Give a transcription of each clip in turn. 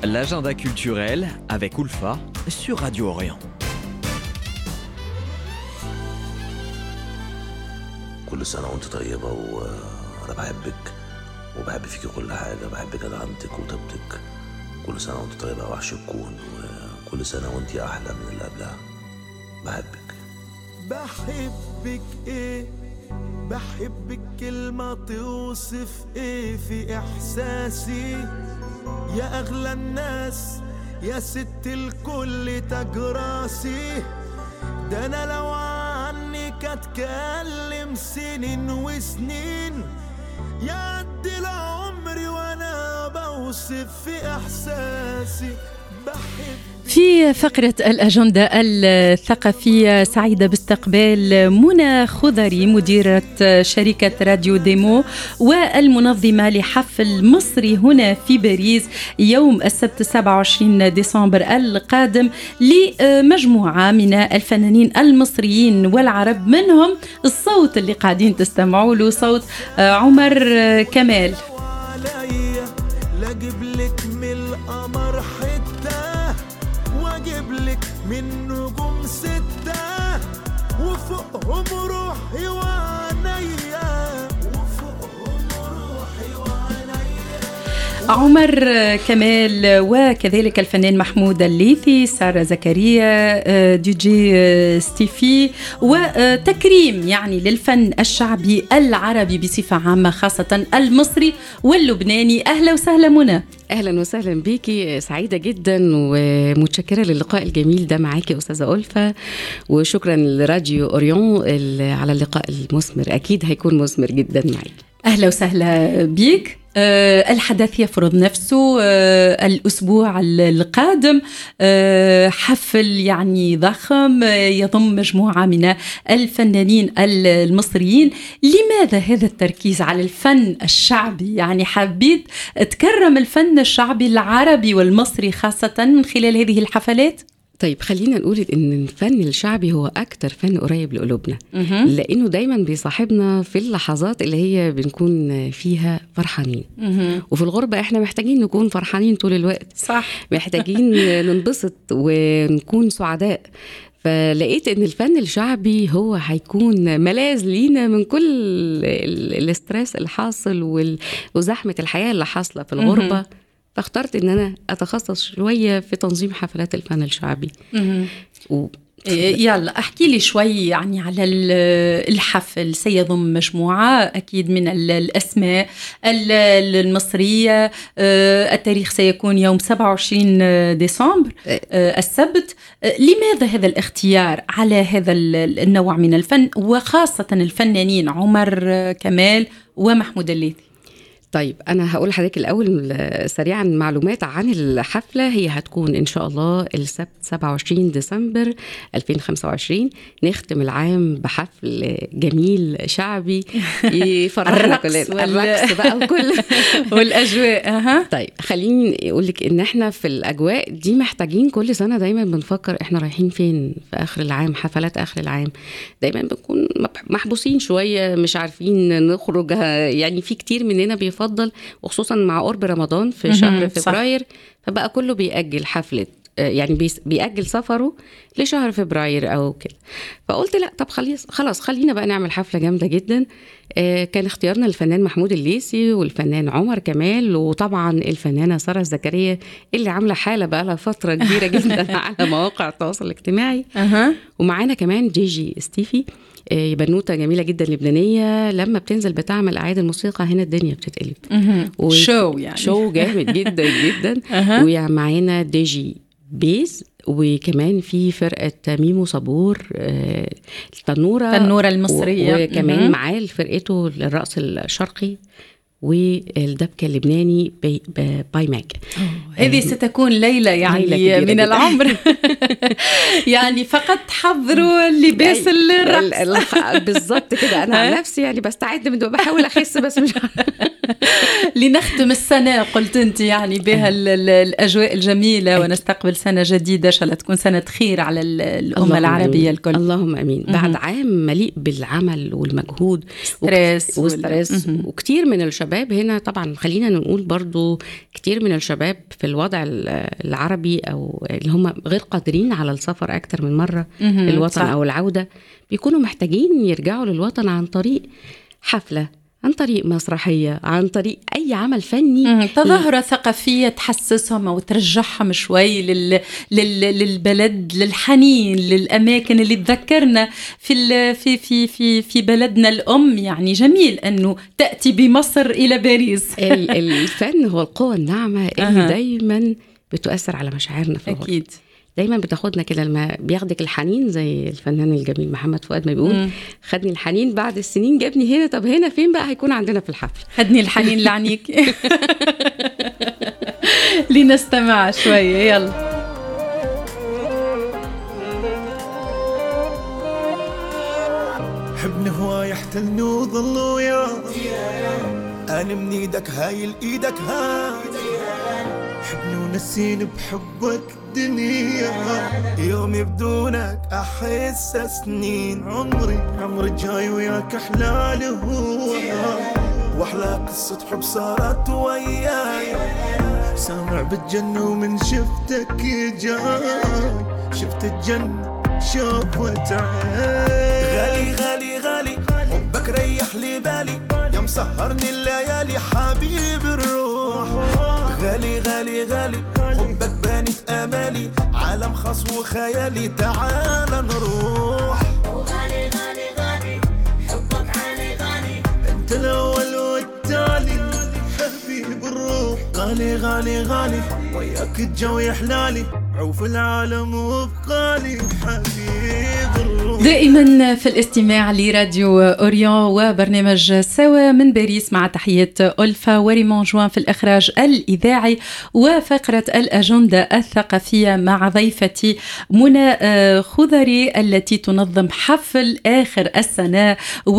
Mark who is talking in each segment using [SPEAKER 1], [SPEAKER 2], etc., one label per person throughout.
[SPEAKER 1] L'agenda culturel avec Ulfa sur Radio Orient.
[SPEAKER 2] كل سنة وانت طيبة وأنا بحبك وبحب فيكي كل حاجة بحب جدعنتك وطيبتك كل سنة وانت طيبة يا وحش الكون وكل سنة وانت أحلى من اللي قبلها بحبك
[SPEAKER 3] بحبك ايه بحبك كلمة توصف ايه في احساسي يا اغلى الناس يا ست الكل تاج راسي ده انا لو عنك اتكلم سنين وسنين يعدي العمر وانا بوصف في احساسي بحب
[SPEAKER 4] في فقرة الأجندة الثقافية سعيدة باستقبال منى خضري مديرة شركة راديو ديمو والمنظمة لحفل مصري هنا في باريس يوم السبت 27 ديسمبر القادم لمجموعة من الفنانين المصريين والعرب منهم الصوت اللي قاعدين تستمعوا له صوت عمر كمال
[SPEAKER 3] عليا لا اجيب لك من القمر حته واجيب لك من نجوم سته وفوقهم روحي وعينيا وفوقهم روحي وعينيا
[SPEAKER 4] عمر كمال وكذلك الفنان محمود الليثي سارة زكريا دي جي ستيفي وتكريم يعني للفن الشعبي العربي بصفة عامة خاصة المصري واللبناني أهلا وسهلا منى
[SPEAKER 5] اهلا وسهلا بيكي سعيده جدا ومتشكره للقاء الجميل ده معاكي استاذه الفا وشكرا لراديو اوريون على اللقاء المثمر اكيد هيكون مثمر جدا معاكي
[SPEAKER 4] أهلا وسهلا بيك أه الحدث يفرض نفسه أه الأسبوع القادم أه حفل يعني ضخم يضم مجموعة من الفنانين المصريين لماذا هذا التركيز على الفن الشعبي يعني حبيت تكرم الفن الشعبي العربي والمصري خاصة من خلال هذه الحفلات
[SPEAKER 5] طيب خلينا نقول ان الفن الشعبي هو اكتر فن قريب لقلوبنا
[SPEAKER 4] مهم.
[SPEAKER 5] لانه دايما بيصاحبنا في اللحظات اللي هي بنكون فيها فرحانين
[SPEAKER 4] مهم.
[SPEAKER 5] وفي الغربه احنا محتاجين نكون فرحانين طول الوقت
[SPEAKER 4] صح
[SPEAKER 5] محتاجين ننبسط ونكون سعداء فلقيت ان الفن الشعبي هو هيكون ملاذ لينا من كل ال- الاسترس اللي حاصل وال- وزحمه الحياه اللي حاصله في الغربه
[SPEAKER 4] مهم.
[SPEAKER 5] فاخترت ان انا اتخصص شويه في تنظيم حفلات الفن الشعبي
[SPEAKER 4] مهم.
[SPEAKER 5] و...
[SPEAKER 4] يلا احكي لي شوي يعني على ال- الحفل سيضم مجموعة أكيد من ال- الأسماء ال- المصرية آه، التاريخ سيكون يوم 27 ديسمبر آه، السبت آه، لماذا هذا الاختيار على هذا ال- النوع من الفن وخاصة الفنانين عمر آه، كمال ومحمود الليثي
[SPEAKER 5] طيب انا هقول لحضرتك الاول آه، سريعا معلومات عن الحفله هي هتكون ان شاء الله السبت 27 ديسمبر 2025 نختم العام بحفل جميل شعبي يفرحنا
[SPEAKER 4] الرقص
[SPEAKER 5] كلنا
[SPEAKER 4] وال-
[SPEAKER 5] الرقص بقى وكل
[SPEAKER 4] والأجواء أها
[SPEAKER 5] طيب خليني اقول لك ان احنا في الاجواء دي محتاجين كل سنه دايما بنفكر احنا رايحين فين في اخر العام حفلات اخر العام دايما بنكون مب- محبوسين شويه مش عارفين نخرج ه- يعني في كتير مننا بيفضل وخصوصا مع قرب رمضان في
[SPEAKER 4] مهم،
[SPEAKER 5] شهر
[SPEAKER 4] صح.
[SPEAKER 5] فبراير فبقى كله بيأجل حفله آه، يعني بيس- بيأجل سفره لشهر فبراير او كده فقلت لا طب خليص خلاص خلينا بقى نعمل حفله جامده جدا آه، كان اختيارنا الفنان محمود الليثي والفنان عمر كمال وطبعا الفنانه ساره زكريا اللي عامله حاله بقى لها فتره كبيره جدا على مواقع التواصل الاجتماعي
[SPEAKER 4] أها
[SPEAKER 5] ومعانا كمان جي جي ستيفي آه، بنوته جميله جدا لبنانيه لما بتنزل بتعمل اعياد الموسيقى هنا الدنيا بتتقلب
[SPEAKER 4] مهم.
[SPEAKER 5] و-
[SPEAKER 4] شو يعني
[SPEAKER 5] شو جامد جدا جدا
[SPEAKER 4] أها.
[SPEAKER 5] ومعانا دي جي بيز وكمان في فرقة ميمو صبور آه، التنورة
[SPEAKER 4] التنورة المصرية.
[SPEAKER 5] و- وكمان
[SPEAKER 4] مهم.
[SPEAKER 5] معاه فرقته الرقص الشرقي والدبكة اللبناني بي ب- باي ماك
[SPEAKER 4] هذه ستكون ليلة يعني
[SPEAKER 5] ليلة كبيرة
[SPEAKER 4] من
[SPEAKER 5] جداً.
[SPEAKER 4] العمر يعني فقط حضروا لباس الرقص
[SPEAKER 5] ال- ال- بالظبط كده انا عن نفسي يعني بستعد من دلوقتي، بحاول اخس بس مش
[SPEAKER 4] لنختم السنة قلت أنت يعني بها ال- ال- الأجواء الجميلة ونستقبل سنة جديدة إن شاء الله تكون سنة خير على ال- الأمة
[SPEAKER 5] اللهم
[SPEAKER 4] العربية
[SPEAKER 5] آمين.
[SPEAKER 4] الكل
[SPEAKER 5] اللهم امين بعد عام مليء بالعمل والمجهود
[SPEAKER 4] ستريس
[SPEAKER 5] وستريس
[SPEAKER 4] وال- مهم.
[SPEAKER 5] وكتير من الشباب هنا طبعا خلينا نقول برضو كتير من الشباب في الوضع ال- العربي او اللي هم غير قادرين على السفر اكتر من مره
[SPEAKER 4] مهم.
[SPEAKER 5] الوطن
[SPEAKER 4] صح.
[SPEAKER 5] او العوده بيكونوا محتاجين يرجعوا للوطن عن طريق حفله عن طريق مسرحيه عن طريق اي عمل فني
[SPEAKER 4] مهم. تظاهرة ثقافية تحسسهم أو ترجعهم شوي لل... لل... للبلد للحنين للأماكن اللي تذكرنا في ال... في في في في بلدنا الأم يعني جميل أنه تأتي بمصر إلى باريس
[SPEAKER 5] ال- الفن هو القوة الناعمة اللي
[SPEAKER 4] أها.
[SPEAKER 5] دايما بتؤثر على مشاعرنا في الغنى.
[SPEAKER 4] أكيد
[SPEAKER 5] دايما بتاخدنا كده لما بياخدك الحنين زي الفنان الجميل محمد فؤاد ما بيقول
[SPEAKER 4] مم.
[SPEAKER 5] خدني الحنين بعد السنين جابني هنا طب هنا فين بقى هيكون عندنا في الحفل
[SPEAKER 4] خدني الحنين لعنيك لنستمع شوية يلا
[SPEAKER 3] حبني هواي احتلني وظل وياي انا من ايدك هاي لايدك هاي حبني ونسيني بحبك دنيا يومي بدونك احس سنين عمري عمري جاي وياك احلى هو واحلى قصة حب صارت وياي سامع بالجنة ومن شفتك جاي شفت الجنة شافت عين غالي غالي غالي حبك ريح لي بالي يا مسهرني الليالي حبيب الروح غالي غالي غالي حبك بانت امالي عالم خاص وخيالي تعال نروح انت الاول والتالي حبيب الروح غالي غالي غالي وياك الجو يحلالي عوف العالم وبقالي حبيب الروح
[SPEAKER 4] دائما في الاستماع لراديو اوريون وبرنامج سوا من باريس مع تحية ألفا وريمون جوان في الإخراج الإذاعي وفقرة الأجندة الثقافية مع ضيفتي منى آه، خضري التي تنظم حفل آخر السنة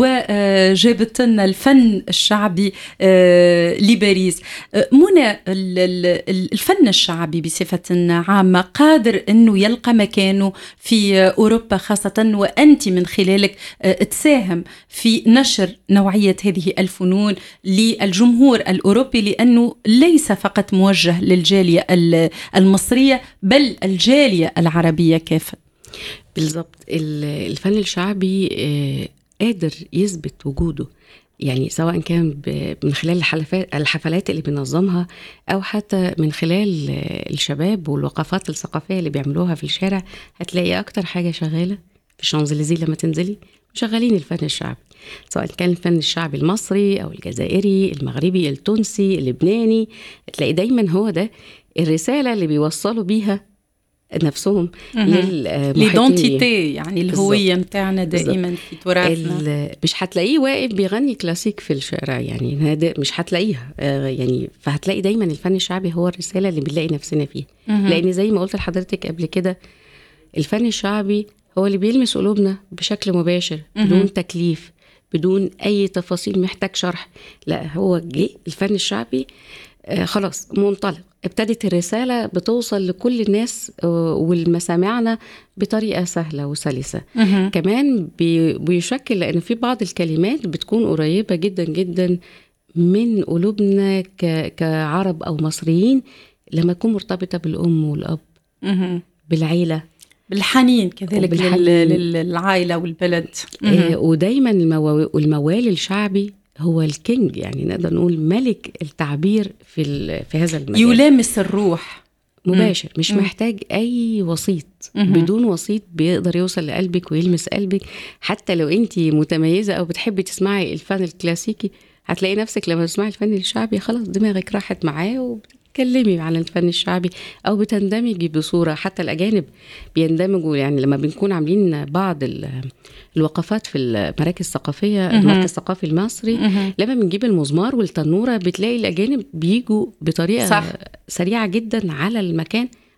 [SPEAKER 4] وجابت لنا الفن الشعبي آه، لباريس آه، منى ال- ال- الفن الشعبي بصفة عامة قادر أنه يلقى مكانه في أوروبا خاصة وأنت من خلالك آه، تساهم في نشر نوعية هذه الفنون للجمهور الأوروبي لأنه ليس فقط موجه للجالية ال- المصرية بل الجالية العربية كافة
[SPEAKER 5] بالظبط ال- الفن الشعبي آه، قادر يثبت وجوده يعني سواء كان ب- من خلال الحلفات الحفلات اللي بينظمها او حتى من خلال آه، الشباب والوقفات الثقافيه اللي بيعملوها في الشارع هتلاقي اكتر حاجه شغاله في الشانزليزيه لما تنزلي شغالين الفن الشعبي سواء كان الفن الشعبي المصري او الجزائري المغربي التونسي اللبناني تلاقي دايما هو ده الرساله اللي بيوصلوا بيها نفسهم للمحيطين
[SPEAKER 4] ليدونتيتي يعني
[SPEAKER 5] بالظبط.
[SPEAKER 4] الهوية متاعنا دائما في تراثنا
[SPEAKER 5] ال- مش هتلاقيه واقف بيغني كلاسيك في الشارع يعني نادر مش هتلاقيها آه، يعني فهتلاقي دايما الفن الشعبي هو الرساله اللي بنلاقي نفسنا فيها
[SPEAKER 4] مهم.
[SPEAKER 5] لان زي ما قلت لحضرتك قبل كده الفن الشعبي هو اللي بيلمس قلوبنا بشكل مباشر
[SPEAKER 4] مهم.
[SPEAKER 5] بدون تكليف بدون اي تفاصيل محتاج شرح لا هو جه الفن الشعبي آه، خلاص منطلق ابتدت الرسالة بتوصل لكل الناس آه، والمسامعنا بطريقة سهلة وسلسة
[SPEAKER 4] مهم.
[SPEAKER 5] كمان بي- بيشكل لان في بعض الكلمات بتكون قريبه جدا جدا من قلوبنا ك- كعرب او مصريين لما تكون مرتبطه بالام والاب
[SPEAKER 4] مهم.
[SPEAKER 5] بالعيله
[SPEAKER 4] بالحنين كذلك
[SPEAKER 5] وبالحنين.
[SPEAKER 4] لل- لل- للعائلة والبلد
[SPEAKER 5] آه ودايما المو- الموال الشعبي هو الكينج يعني نقدر نقول ملك التعبير في ال- في هذا المجال
[SPEAKER 4] يلامس الروح
[SPEAKER 5] مباشر مش
[SPEAKER 4] مم.
[SPEAKER 5] محتاج اي وسيط
[SPEAKER 4] مهم.
[SPEAKER 5] بدون وسيط بيقدر يوصل لقلبك ويلمس قلبك حتى لو انت متميزه او بتحبي تسمعي الفن الكلاسيكي هتلاقي نفسك لما تسمعي الفن الشعبي خلاص دماغك راحت معاه وبتتكلمي عن الفن الشعبي او بتندمجي بصوره حتى الاجانب بيندمجوا يعني لما بنكون عاملين بعض ال- الوقفات في المراكز الثقافيه
[SPEAKER 4] مهم.
[SPEAKER 5] المركز الثقافي المصري
[SPEAKER 4] مهم.
[SPEAKER 5] لما بنجيب المزمار والتنوره بتلاقي الاجانب بيجوا بطريقه
[SPEAKER 4] صح.
[SPEAKER 5] سريعه جدا على المكان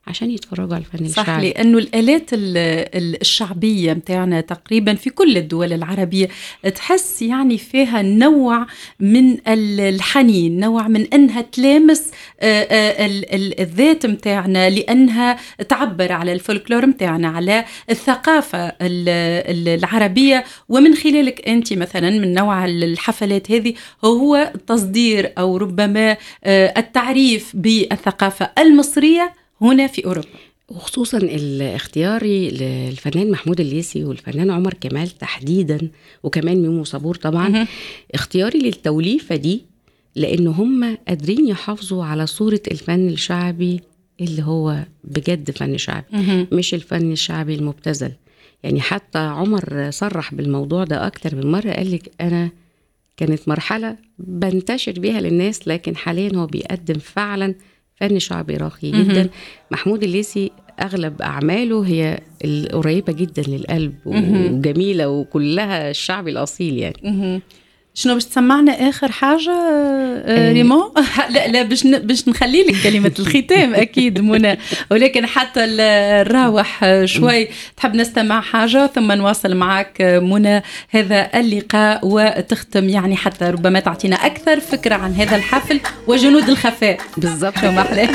[SPEAKER 5] عشان يتفرجوا على الفن
[SPEAKER 4] صح
[SPEAKER 5] الشعبي
[SPEAKER 4] لانه الالات ال- ال- الشعبيه متاعنا تقريبا في كل الدول العربيه تحس يعني فيها نوع من ال- الحنين نوع من انها تلامس آه، آه، ال- ال- الذات متاعنا لانها تعبر على الفولكلور متاعنا على الثقافه ال- ال- العربيه ومن خلالك انت مثلا من نوع الحفلات هذه هو تصدير او ربما آه، التعريف بالثقافه المصريه هنا في اوروبا
[SPEAKER 5] وخصوصا ال- اختياري للفنان محمود الليثي والفنان عمر كمال تحديدا وكمان ميمو صابور طبعا
[SPEAKER 4] مهم.
[SPEAKER 5] اختياري للتوليفه دي لان هم قادرين يحافظوا على صوره الفن الشعبي اللي هو بجد فن شعبي
[SPEAKER 4] مهم.
[SPEAKER 5] مش الفن الشعبي المبتذل يعني حتى عمر صرح بالموضوع ده اكتر من مره قال لك انا كانت مرحله بنتشر بيها للناس لكن حاليا هو بيقدم فعلا فن شعبي راقي
[SPEAKER 4] مهم.
[SPEAKER 5] جدا محمود الليثي اغلب اعماله هي القريبه جدا للقلب
[SPEAKER 4] مهم.
[SPEAKER 5] وجميله وكلها الشعبي الاصيل يعني
[SPEAKER 4] مهم. شنو باش تسمعنا اخر حاجه آه،
[SPEAKER 5] آه.
[SPEAKER 4] ريمون لا لا باش ن- باش نخلي لك كلمه الختام اكيد منى ولكن حتى ال- نراوح آه، شوي تحب نستمع حاجه ثم نواصل معك آه، منى هذا اللقاء وتختم يعني حتى ربما تعطينا اكثر فكره عن هذا الحفل وجنود الخفاء
[SPEAKER 5] بالظبط
[SPEAKER 4] شو محلاه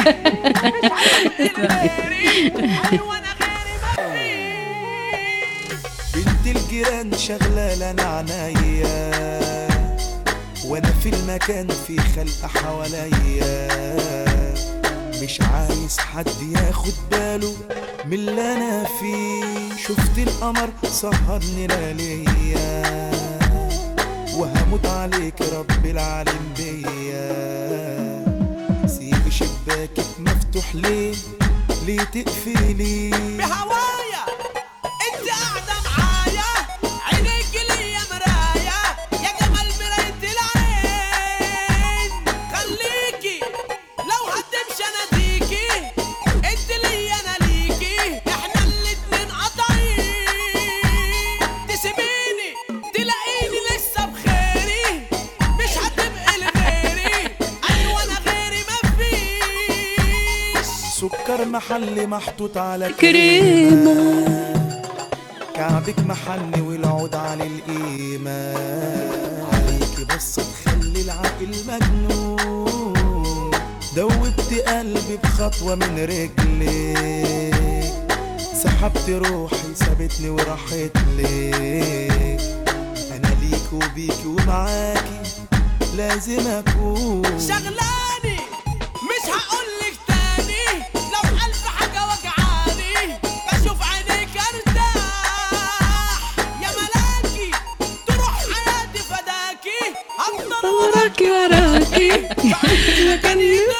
[SPEAKER 3] بنت الجيران شغلة لنا عنايا وانا في المكان في خلق حواليا مش عايز حد ياخد باله من اللي انا فيه شفت القمر سهرني لياليا وهموت عليك رب العالم بيا سيب شباكك مفتوح ليه ليه تقفلي
[SPEAKER 6] بهوايا انت قاعدة معايا عينيك ليا مرايا يا جمال مراية العين خليكي لو هتمشي اناديكي انت ليا انا ليكي احنا الاتنين قاطعين تسيبيني تلاقيني لسه بخيري مش هتبقي لغيري ايوه انا غيري مفيش
[SPEAKER 3] سكر محلي محطوط على
[SPEAKER 4] كريمة.
[SPEAKER 3] كعبك محني والعود على القيمة عليكي بس تخلي العقل مجنون دوبت قلبي بخطوة من رجلك سحبت روحي سابتني وراحت لك أنا ليك وبيكي ومعاكي لازم أكون
[SPEAKER 6] شغلاني مش هقولك تاني لو ألف حاجة وجعاني بشوف عينيك ارتاح يا ملاكي تروح حياتي فداكي هفضل وراكي وراكي مكان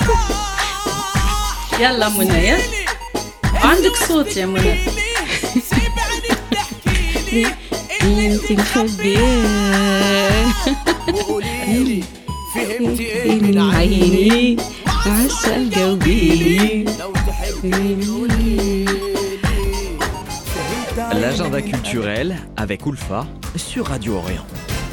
[SPEAKER 6] يتراح
[SPEAKER 4] يلا منى يا عندك صوت يا منى
[SPEAKER 6] سيب عينك تحكيلي اللي
[SPEAKER 5] انت مخبيه
[SPEAKER 6] وقوليلي فهمتي ايه
[SPEAKER 5] من
[SPEAKER 6] من عيني
[SPEAKER 5] عيني عسل جاوبيني
[SPEAKER 6] لو تحبي قوليلي
[SPEAKER 3] فهمت
[SPEAKER 1] L'agenda
[SPEAKER 3] عليك
[SPEAKER 1] culturel avec Ulfa sur Radio Orient.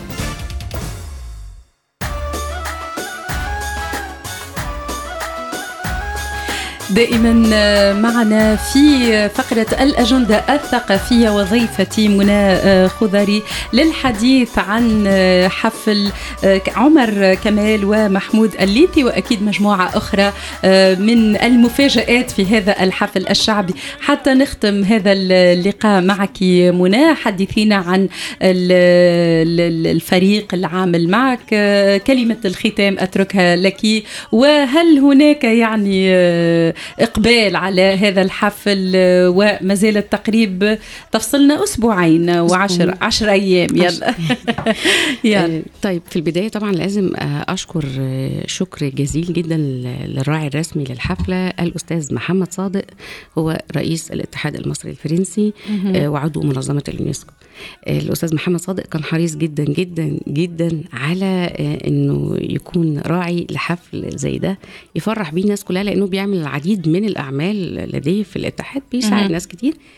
[SPEAKER 4] دائما معنا في فقرة الأجندة الثقافية وضيفتي منى خضري للحديث عن حفل عمر كمال ومحمود الليثي وأكيد مجموعة أخرى من المفاجآت في هذا الحفل الشعبي حتى نختم هذا اللقاء معك منى حدثينا عن ال- ال- الفريق العامل معك كلمة الختام أتركها لك وهل هناك يعني إقبال على هذا الحفل وما زال التقريب تفصلنا أسبوعين وعشر عشر أيام يلا يلا
[SPEAKER 5] آه، طيب في البداية طبعا لازم آه، أشكر آه، شكر جزيل جدا ل- للراعي الرسمي للحفلة الأستاذ محمد صادق هو رئيس الاتحاد المصري الفرنسي آه، وعضو منظمة اليونسكو آه، الأستاذ محمد صادق كان حريص جدا جدا جدا على آه، إنه يكون راعي لحفل زي ده يفرح بيه الناس كلها لأنه بيعمل العديد من الأعمال لديه في الاتحاد بيساعد
[SPEAKER 4] مهم.
[SPEAKER 5] ناس كتير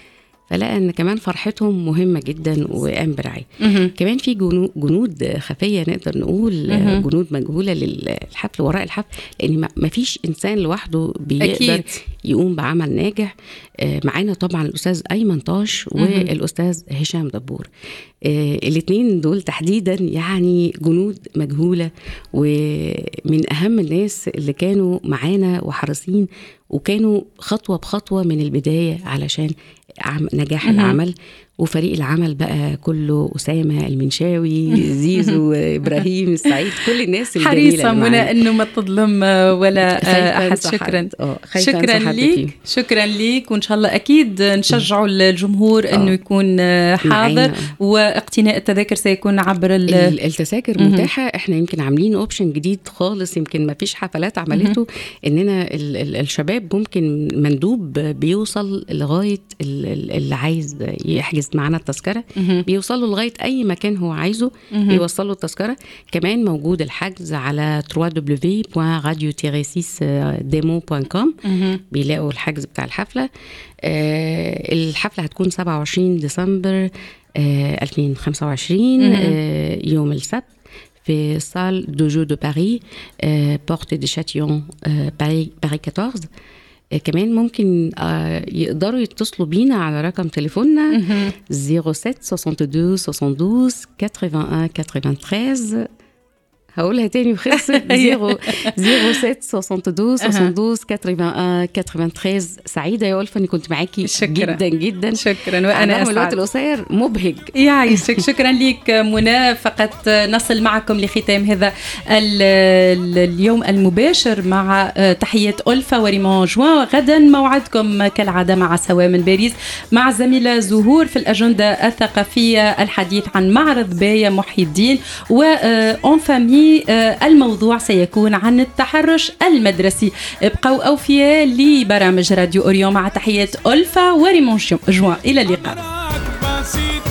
[SPEAKER 5] فلقى ان كمان فرحتهم مهمه جدا وقام برعايه
[SPEAKER 4] مهم.
[SPEAKER 5] كمان في جنو- جنود خفيه نقدر نقول
[SPEAKER 4] مهم.
[SPEAKER 5] جنود مجهوله للحفل وراء الحفل لان ما- ما فيش انسان لوحده بيقدر
[SPEAKER 4] أكيد.
[SPEAKER 5] يقوم بعمل ناجح آه، معانا طبعا الاستاذ ايمن طاش والاستاذ هشام دبور الاثنين دول تحديدا يعني جنود مجهوله ومن اهم الناس اللي كانوا معانا وحريصين وكانوا خطوه بخطوه من البدايه علشان عم- نجاح العمل وفريق العمل بقى كله اسامه المنشاوي زيزو ابراهيم السعيد كل الناس الجميله
[SPEAKER 4] حريصة
[SPEAKER 5] اللي معانا.
[SPEAKER 4] منى انه ما تظلم ولا
[SPEAKER 5] خايفة
[SPEAKER 4] احد
[SPEAKER 5] أنسى
[SPEAKER 4] شكرا
[SPEAKER 5] حد. آه، خايفة
[SPEAKER 4] شكرا
[SPEAKER 5] أنسى حد
[SPEAKER 4] ليك
[SPEAKER 5] فيهم.
[SPEAKER 4] شكرا ليك وان شاء الله اكيد نشجعوا الجمهور انه يكون حاضر
[SPEAKER 5] معانا.
[SPEAKER 4] واقتناء التذاكر سيكون عبر ال-
[SPEAKER 5] ال- التذاكر متاحه احنا يمكن عاملين اوبشن جديد خالص يمكن ما فيش حفلات عملته اننا ال- ال- الشباب ممكن مندوب بيوصل لغايه ال- ال- اللي عايز يحجز معانا التذكره بيوصل له لغايه اي مكان هو عايزه بيوصل له التذكره كمان موجود الحجز على www.radio-6demo.com بيلاقوا الحجز بتاع الحفله آه، الحفله هتكون 27 ديسمبر آه، 2025 آه، يوم السبت في سال دو جو دو باري بورت دي شاتيون باري باري 14 آه، كمان ممكن آه، يقدروا يتصلوا بينا على رقم تليفوننا 07 62 72 81 93 هقولها تاني وخلصت 0 07 62 72 81 93 سعيده يا ولفه اني كنت معاكي
[SPEAKER 4] شكرا.
[SPEAKER 5] جدا جدا
[SPEAKER 4] شكرا
[SPEAKER 5] على
[SPEAKER 4] وانا
[SPEAKER 5] الرغم الوقت
[SPEAKER 4] اسعد
[SPEAKER 5] القصير مبهج
[SPEAKER 4] يعيشك شكرا لك منى فقط نصل معكم لختام هذا ال- ال- اليوم المباشر مع تحية ألفا وريمون جوان غدا موعدكم كالعادة مع سوا من باريس مع الزميلة زهور في الأجندة الثقافية الحديث عن معرض باية محي الدين وأون فامي الموضوع سيكون عن التحرش المدرسي ابقوا أوفياء لبرامج راديو أوريون مع تحية ألفا وريمون جوان إلى اللقاء
[SPEAKER 6] Pasito